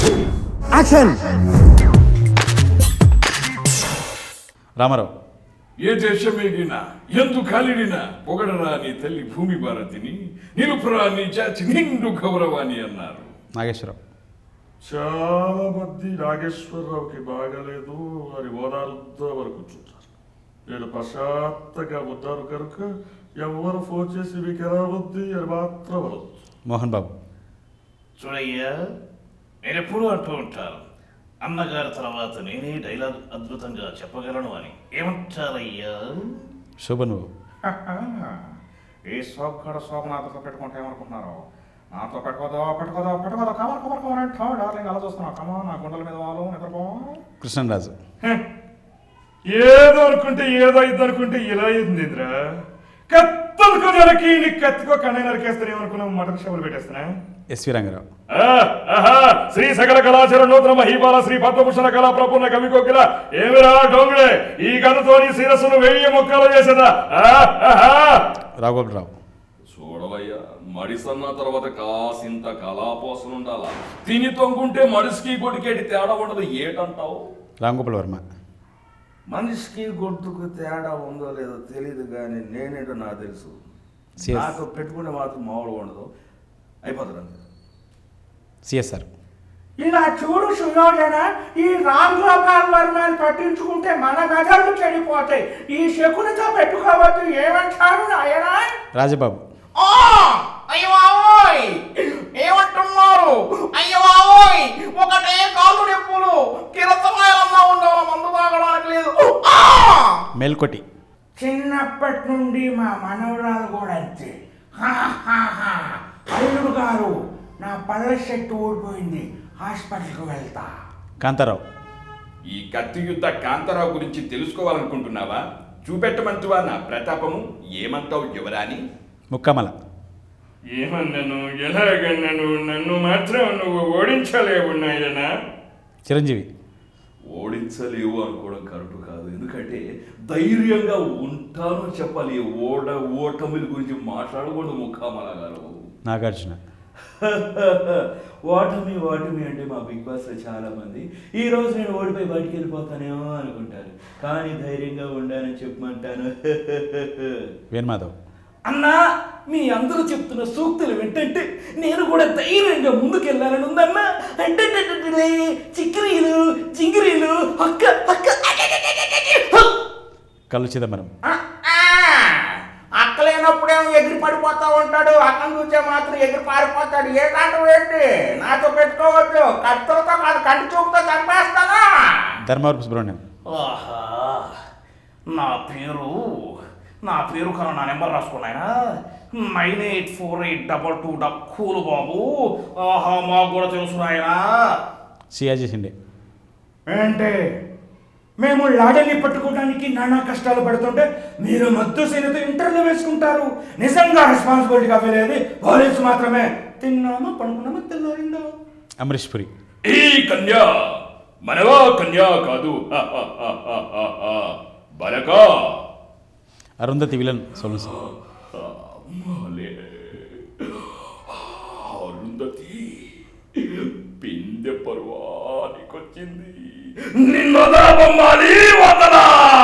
Action Ramarao ఏ దేశమేగినా ఎందు కాలిడినా పొగడరా నీ తల్లి భూమి భారతిని నిలుపురా నీ జాతి నిండు గౌరవాన్ని అన్నారు నాగేశ్వరరావు చాలా మంది నాగేశ్వరరావుకి బాగలేదు వారి ఓదార్ద వరకు చూస్తారు నేను ప్రశాంతంగా ఉన్నారు కనుక ఎవరు ఫోన్ చేసి మీకు ఎలా ఉంది అని మాత్రం అనొద్దు మోహన్ బాబు చూడయ్యా నేను ఎప్పుడూ అంటూ ఉంటాను అన్నగారి తర్వాత నేనే డైలాగ్ అద్భుతంగా చెప్పగలను అని ఏమంటారయ్యా శోభన్ బాబు ఈ సోగ్గాడు సోమనాథతో పెట్టుకుంటే ఏమనుకుంటున్నారు నాతో పెట్టుకోదో పెట్టుకోదో పెట్టుకోదో కమర్ కమర్ కమర్ అంటే డార్లింగ్ అలా చూస్తున్నావు కమా నా గుండెల మీద వాళ్ళు నిద్రపో కృష్ణరాజు ఏదో అనుకుంటే ఏదో ఇది అనుకుంటే ఇలా అయిందిరా కత్తలకు నరికి నీ కత్తికో కన్న నరికేస్తాను ఏమనుకున్నావు మటన్ షాపులు పెట్టేస్తానా ఎస్వి రంగారావు ఆ, ఆహా, శ్రీ సకల కళాచార నూతన మహీపాల శ్రీ పద్మభూషణ కళా ప్రపూర్ణ కవి కోకిల ఏమిరా డోంగుడే ఈ గదతో నీ శిరస్సును వెయ్యి మొక్కలు చేసేదా ఆ, ఆహా. రాఘవరావు చూడవయ్యా మడిసన్న తర్వాత కాసింత కళాపోసన ఉండాలా తిని తొంగుంటే మడిసికి కొడికేటి తేడా ఉండదు ఏటంటావు రాంగోపాల్ వర్మ మనిషికి గొంతుకు తేడా ఉందో లేదో తెలియదు కానీ నేనేంటో నాకు తెలుసు సిఎస్. నాకు పెట్టుకునే మాత్రం మామూలుగా ఉండదు అయిపోతుంది అంతే సిఎస్ఆర్ ఇలా చూడు సుయోజన ఈ రామ్ గోపాల్ వర్మని పట్టించుకుంటే మన మెదళ్ళు చెడిపోతాయి ఈ శకునితో పెట్టుకోవద్దు ఏమంటారు నాయనా రాజబాబు ఆ! అయ్యో బాబోయ్! ఏమంటున్నారు అయ్యో బాబోయ్! ఒకటే కాళ్ళు నొప్పులు కిరతమాయలన్నా ఉండాలి మందు తాగడానికి లేదు ఆ! మేల్కొటి చిన్నప్పటి నుండి మా మనవరాలు కూడా అంతే హా, హా, హా. అల్లుడు గారు నా పళ్ళ చెట్టు ఊడిపోయింది హాస్పిటల్కి వెళ్తా కాంతారావు ఈ కత్తి యుద్ధ కాంతారావు గురించి తెలుసుకోవాలనుకుంటున్నావా చూపెట్టమంటువా నా ప్రతాపము ఏమంటావు యువరాని ముక్కమల ఏమన్నాను ఎలాగన్నాను నన్ను మాత్రం నువ్వు ఓడించలేవు నాయనా చిరంజీవి ఓడించలేవు అనుకోవడం కరెక్ట్ కాదు ఎందుకంటే ధైర్యంగా ఉంటాను చెప్పాలి ఓడ ఓటమిల గురించి మాట్లాడకూడదు ముఖామల గారు నాగార్జున ఓటమి ఓటమి అంటే మా బిగ్ బాస్ లో చాలా మంది ఈ రోజు నేను ఓడిపోయి బయటికి వెళ్ళిపోతానేమో అనుకుంటారు కానీ ధైర్యంగా ఉండాలని చెప్పమంటాను వేణుమాధవ్ అన్నా మీ అందరూ చెప్తున్న సూక్తులు వింటుంటే నేను కూడా ధైర్యంగా ముందుకెళ్ళాలని ఉందన్నా అంటే చిక్రీలు చింగిరీలు అక్క అక్క కళ్ళు చిదంబరం అక్కలేనప్పుడేమో ఎగిరి పడిపోతా ఉంటాడు అక్కను చూసే మాత్రం ఎగిరి పారిపోతాడు ఏ కాండం ఏంటి నాతో పెట్టుకోవద్దు కత్తులతో కాదు కంటి చూపుతో చంపేస్తానా ధర్మవరపు సుబ్రహ్మణ్యం ఆహా నా పేరు నా పేరు కన్నా నా నెంబర్ రాసుకున్నాయనా nine eight four eight double two డక్కూలు బాబు ఆహా మాకు కూడా తెలుసు నాయనా సియాజీ షిండే ఏంటి మేము లాడల్ని పట్టుకోవడానికి నానా కష్టాలు పడుతుంటే మీరు మద్దు సేనతో ఇంటర్వ్యూ వేసుకుంటారు నిజంగా రెస్పాన్సిబిలిటీగా ఫీల్ అయ్యేది పోలీసు మాత్రమే తిన్నామా పడుకున్నామా తెల్లారిందో అమరీష్ పురి ఈ కన్యా మనవా కన్యా కాదు హ, హ, హ, హ, హ, హ. బలకా అరుంధతి విలన్ సోను సూద్. అమ్మాలే. అరుంధతి పిందె పర్వానికొచ్చింది నిన్ను బొమ్మాలి వదలా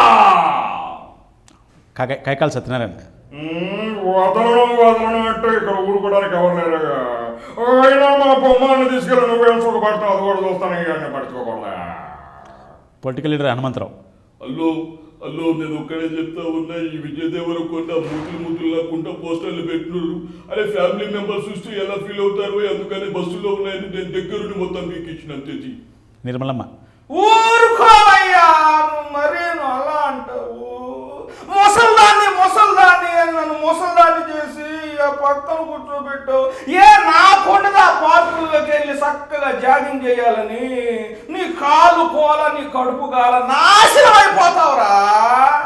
కాక కైకాల సత్యనారాయణ మ్మ్, వదలడం వదలడం అంటే ఇక్కడ ఊరుకోవడానికి ఎవరు లేరుగా అయినా మా బొమ్మల్ని తీసుకెళ్ళి నువ్వేం సుఖపడతావు అది కూడా చూస్తాను ఇక పట్టుకోకూడదా పొలిటికల్ లీడర్ హనుమంతరావు అల్లో అల్లో నేను ఒక్కడే చెప్తా ఉన్నా ఈ విజయ్ దేవరకొండ మూతులు మూతులు లేకుండా పోస్టర్లు పెట్టినారు అదే ఫ్యామిలీ మెంబర్స్ చూస్తే ఎలా ఫీల్ అవుతారు అందుకని బస్సులో ఉన్నాయని నేను దగ్గరుండి మొత్తం మీకు ఇచ్చిన అంతేజీ నిర్మలమ్మ ఊరుకోవయ్యా నువ్వు మరేను అలా అంటావు ముసల్దాన్ని ముసల్దాన్ని అని నన్ను ముసల్దాన్ని చేసి ఆ పక్కన కూర్చోబెట్టావు ఏ నా కొండదా పార్కుల్లోకి వెళ్ళి చక్కగా జాగింగ్ చేయాలని నీ కాలు కోల నీ కడుపు గాల నాశనం అయిపోతావురా